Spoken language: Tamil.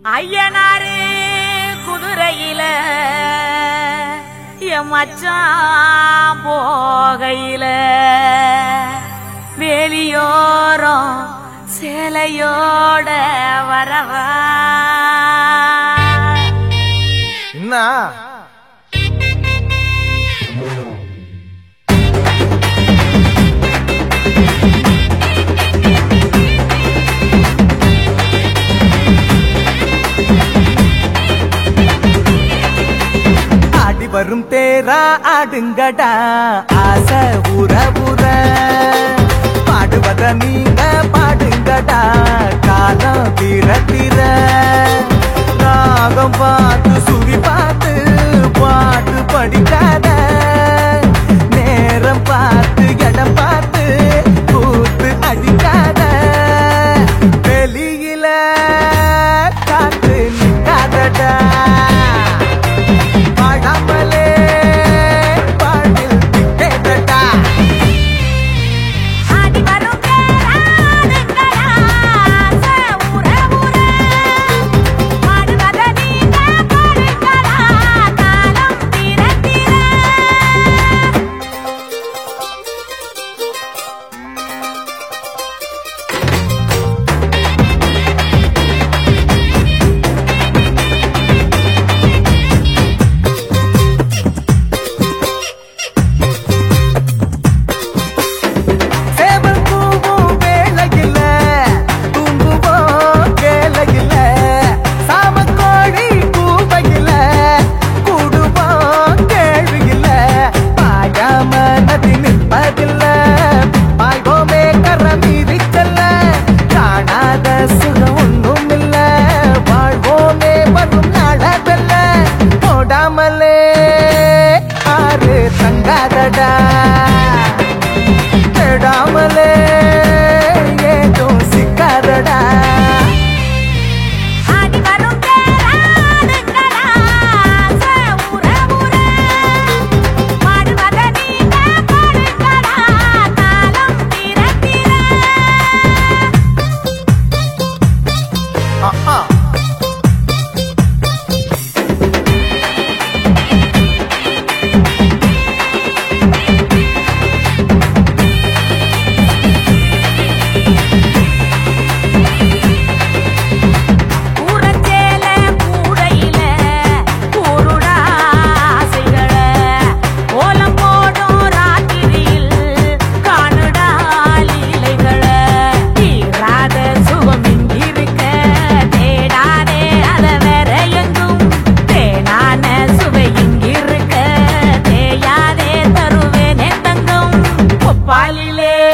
ஐயனாரு குதிரையில என் மச்சான் போகையில வேலியோரம் சேலையோட வரவா என்ன ஆடி வரும் தேரா ஆடுங்கடா ஆசை உற உற பாடுவத நீங்க பாடுங்கடா காலம் தீர தீர ராகம் பார்த்து சுதி பார்த்து பாட்டு படிக்காத நேரம் பார்த்து இடம் பார்த்து கூத்து அடிக்காத வெளியில காத்து நிக்காதடா பாடாமலே பாடில் திட்டேதடா ஆடி வரும் பேராடுங்களா, ஆசை ஊற ஊற. பாடுவத நீங்க பாடுங்களா, காலம் தீர தீர. சேவல் கூவும் வேளையில தூங்குவோம் வேளையில சாமக்கோழி கூவையில கூடுவோம் கேள்வியில பாயாம நதி நிற்பதில்ல பாய்வோமே கர மீறிச்சல்ல காணாத சுகம் ஒண்ணும் இல்ல வாழ்வோமே வரும் நாளதல்ல போடாமலே ஆறு தங்காதடா தேடாமலே ஏதோ சிக்காதடா ஆடி வரும் பேராடுங்களா, ஆசை ஊற ஊற. பாடுவத நீங்க பாடுங்களா, காலம் தீர தீர. ஆஹா. கூரச்சேல கூடையில கூருடா ஆசைகள கோலம் போடும் ராத்திரியில் காணுடா லீலைகள தீராத சுகம் இங்கிருக்க தேடாதே அத வேற எங்கும் தேனான சுவை இங்கிருக்க தேயாதே தருவேனே தங்கம் ஒப்பாலிலே